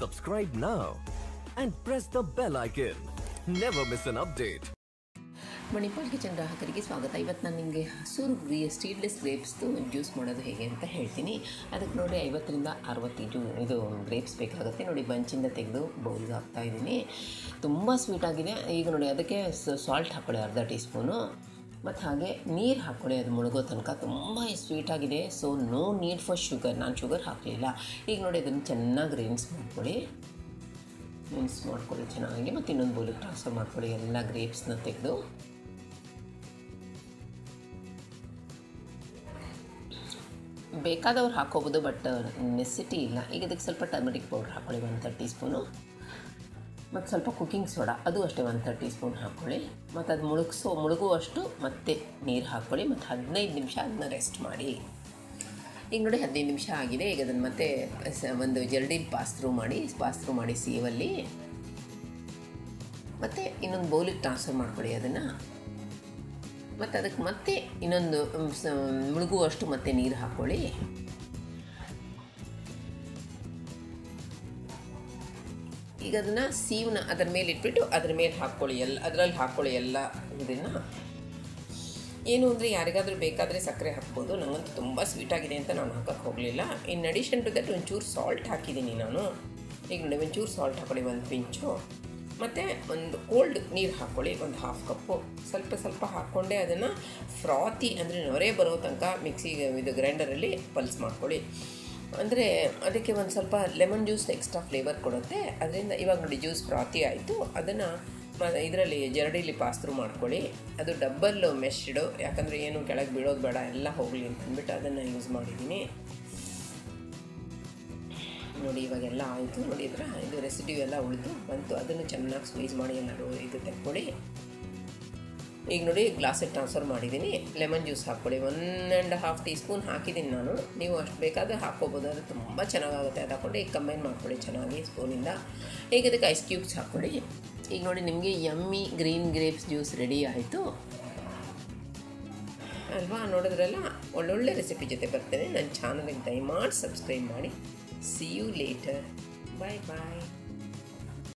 Subscribe now and press the bell icon. Never miss an update. Manipal kitchen ಗ್ರಾಹಕರಿಗೆ ಸ್ವಾಗತ ಇವತ್ತು ನಾನು ನಿಮಗೆ ಹಸೂರು ಗ್ರೀ ಸ್ಟೀಡ್ಲೆಸ್ ಗ್ರೇಪ್ಸ್ದು ಜ್ಯೂಸ್ ಮಾಡೋದು ಹೇಗೆ ಅಂತ ಹೇಳ್ತೀನಿ ಅದಕ್ಕೆ ನೋಡಿ ಐವತ್ತರಿಂದ ಅರವತ್ತು ಜ್ಯೂ ಇದು ಗ್ರೇಪ್ಸ್ ಬೇಕಾಗುತ್ತೆ ನೋಡಿ ಬಂಚಿಂದ ತೆಗೆದು ಬೌಲ್ಗೆ ಹಾಕ್ತಾ ಇದ್ದೀನಿ ತುಂಬ ಸ್ವೀಟ್ ಆಗಿದೆ ಈಗ ನೋಡಿ ಅದಕ್ಕೆ ಸಾಲ್ಟ್ ಹಾಕ್ಕೊಳ್ಳಿ ಅರ್ಧ ಟೀ ಸ್ಪೂನು ಮತ್ತು ಹಾಗೆ ನೀರು ಹಾಕ್ಕೊಳ್ಳಿ ಅದು ಮುಳುಗೋ ತನಕ ತುಂಬ ಸ್ವೀಟ್ ಆಗಿದೆ so no need for sugar ನಾನು ಶುಗರ್ ಹಾಕಲಿಲ್ಲ ಈಗ ನೋಡಿ ಅದನ್ನು ಚೆನ್ನಾಗಿ ರಿನ್ಸ್ ಮಾಡ್ಕೊಳ್ಳಿ ಮಿನ್ಸ್ ಮಾಡ್ಕೊಳ್ಳಿ ಚೆನ್ನಾಗಿ ಮತ್ತು ಇನ್ನೊಂದು ಬೌಲಿಗೆ ಟ್ರಾನ್ಸ್ಫರ್ ಮಾಡ್ಕೊಳ್ಳಿ ಎಲ್ಲ ಗ್ರೇಪ್ಸ್ನ ತೆಗೆದು ಬೇಕಾದವ್ರು ಹಾಕೋಬೋದು ಬಟ್ ನೆಸಿಟಿ ಇಲ್ಲ ಈಗ ಇದಕ್ಕೆ ಸ್ವಲ್ಪ ಟರ್ಮರಿಕ್ ಪೌಡ್ರ್ ಹಾಕ್ಕೊಳ್ಳಿ ಒಂದು ತರ್ಟಿ ಸ್ಪೂನು ಮತ್ತು ಸ್ವಲ್ಪ ಕುಕ್ಕಿಂಗ್ ಸೋಡಾ ಅದು ಅಷ್ಟೇ ಒಂದು ತರ್ಟಿ ಸ್ಪೂನ್ ಹಾಕ್ಕೊಳ್ಳಿ ಮತ್ತು ಅದು ಮುಳುಗಿಸೋ ಮುಳುಗುವಷ್ಟು ಮತ್ತೆ ನೀರು ಹಾಕ್ಕೊಳ್ಳಿ ಮತ್ತು ಹದಿನೈದು ನಿಮಿಷ ಅದನ್ನ ರೆಸ್ಟ್ ಮಾಡಿ ಈಗ ನೋಡಿ ಹದಿನೈದು ನಿಮಿಷ ಆಗಿದೆ ಈಗ ಅದನ್ನು ಮತ್ತೆ ಸ- ಒಂದು ಜರಡಿಲಿ ಪಾಸ್ ಥ್ರೂ ಮಾಡಿ ಪಾಸ್ ಥ್ರೂ ಮಾಡಿ ಸೀವಲ್ಲಿ ಮತ್ತು ಇನ್ನೊಂದು ಬೌಲಿಗೆ ಟ್ರಾನ್ಸ್ಫರ್ ಮಾಡ್ಕೊಳ್ಳಿ ಅದನ್ನು ಮತ್ತು ಅದಕ್ಕೆ ಮತ್ತೆ ಇನ್ನೊಂದು ಮ್, ಸ- ಮುಳುಗುವಷ್ಟು ಮತ್ತೆ ನೀರು ಹಾಕ್ಕೊಳ್ಳಿ ಈಗ ಅದನ್ನು ಸೀವನ್ನ ಅದರ ಮೇಲೆ ಇಟ್ಬಿಟ್ಟು ಅದ್ರ ಮೇಲೆ ಹಾಕ್ಕೊಳ್ಳಿ ಎಲ್ಲ ಅದರಲ್ಲಿ ಹಾಕ್ಕೊಳ್ಳಿ ಎಲ್ಲ ಇದನ್ನು ಏನು ಅಂದರೆ ಯಾರಿಗಾದರೂ ಬೇಕಾದರೆ ಸಕ್ಕರೆ ಹಾಕ್ಬೋದು ನನಗಂತೂ ತುಂಬ ಸ್ವೀಟ್ ಆಗಿದೆ ಅಂತ ನಾನು ಹಾಕಕ್ಕೆ ಹೋಗಲಿಲ್ಲ ಇನ್ ಅಡಿಷನ್ ಟು ದಟ್ ಒಂಚೂರು ಸಾಲ್ಟ್ ಹಾಕಿದ್ದೀನಿ ನಾನು ಈಗ ನೋಡಿ ಒಂಚೂರು ಸಾಲ್ಟ್ ಹಾಕ್ಕೊಳ್ಳಿ ಒಂದು ಪಿಂಚು ಮತ್ತು ಒಂದು ಕೋಲ್ಡ್ ನೀರು ಹಾಕ್ಕೊಳ್ಳಿ ಒಂದು ಹಾಫ್ ಕಪ್ಪು ಸ್ವಲ್ಪ ಸ್ವಲ್ಪ ಹಾಕ್ಕೊಂಡೆ ಅದನ್ನು ಫ್ರಾತಿ ಅಂದರೆ ನೊರೆ ಬರೋ ತನಕ ಮಿಕ್ಸಿಗೆ ಇದು ಗ್ರೈಂಡರಲ್ಲಿ ಪಲ್ಸ್ ಮಾಡ್ಕೊಳ್ಳಿ ಅಂದರೆ ಅದಕ್ಕೆ ಒಂದು ಸ್ವಲ್ಪ ಲೆಮನ್ ಜ್ಯೂಸ್ ಎಕ್ಸ್ಟ್ರಾ ಫ್ಲೇವರ್ ಕೊಡುತ್ತೆ ಅದರಿಂದ ಇವಾಗ ನೋಡಿ ಜ್ಯೂಸ್ ಫ್ರಾತಿ ಆಯಿತು ಅದನ್ನು ಇದರಲ್ಲಿ ಜರಡಿಲಿ ಪಾಸ್ತ್ರು ಮಾಡ್ಕೊಳ್ಳಿ ಅದು ಡಬ್ಬಲ್ ಮೆಶ್ಡು ಯಾಕಂದರೆ ಏನು ಕೆಳಗೆ ಬೀಳೋದು ಬೇಡ ಎಲ್ಲ ಹೋಗಲಿ ಅಂತ ಅಂದ್ಬಿಟ್ಟು ಅದನ್ನು ಯೂಸ್ ಮಾಡಿದ್ದೀನಿ ನೋಡಿ ಇವಾಗೆಲ್ಲ ಆಯಿತು ನೋಡಿ ಇದರ ಇದು ರೆಸಿಡ್ಯೂ ಎಲ್ಲ ಉಳಿದು ಬಂತು ಅದನ್ನು ಚೆನ್ನಾಗಿ ಸ್ವೀಸ್ ಮಾಡಿ ಎಲ್ಲರೂ ಇದು ತೆಕ್ಕೊಳ್ಳಿ ಈಗ ನೋಡಿ ಗ್ಲಾಸಿಗೆ ಟ್ರಾನ್ಸ್ಫರ್ ಮಾಡಿದ್ದೀನಿ ಲೆಮನ್ ಜ್ಯೂಸ್ ಹಾಕ್ಕೊಳ್ಳಿ one and half teaspoon ಹಾಕಿದ್ದೀನಿ ನಾನು ನೀವು ಅಷ್ಟು ಬೇಕಾದರೆ ಹಾಕ್ಕೋಬೋದು ಅದು ತುಂಬ ಚೆನ್ನಾಗಾಗುತ್ತೆ ಅದು ಹಾಕ್ಕೊಂಡು ಈಗ ಕಂಬೈನ್ ಮಾಡ್ಕೊಳ್ಳಿ ಚೆನ್ನಾಗಿ ಸ್ಪೂನಿಂದ ಈಗ ಅದಕ್ಕೆ ಐಸ್ ಕ್ಯೂಬ್ಸ್ ಹಾಕ್ಕೊಳ್ಳಿ ಈಗ ನೋಡಿ ನಿಮಗೆ yummy green grapes juice ready ಆಯಿತು ಅಲ್ವಾ ನೋಡಿದ್ರಲ್ಲ ಒಳ್ಳೊಳ್ಳೆ ರೆಸಿಪಿ ಜೊತೆ ಬರ್ತೇನೆ ನನ್ನ ಚಾನಲ್ಗೆ ದಯಮಾಡಿ ಸಬ್ಸ್ಕ್ರೈಬ್ ಮಾಡಿ see you later bye bye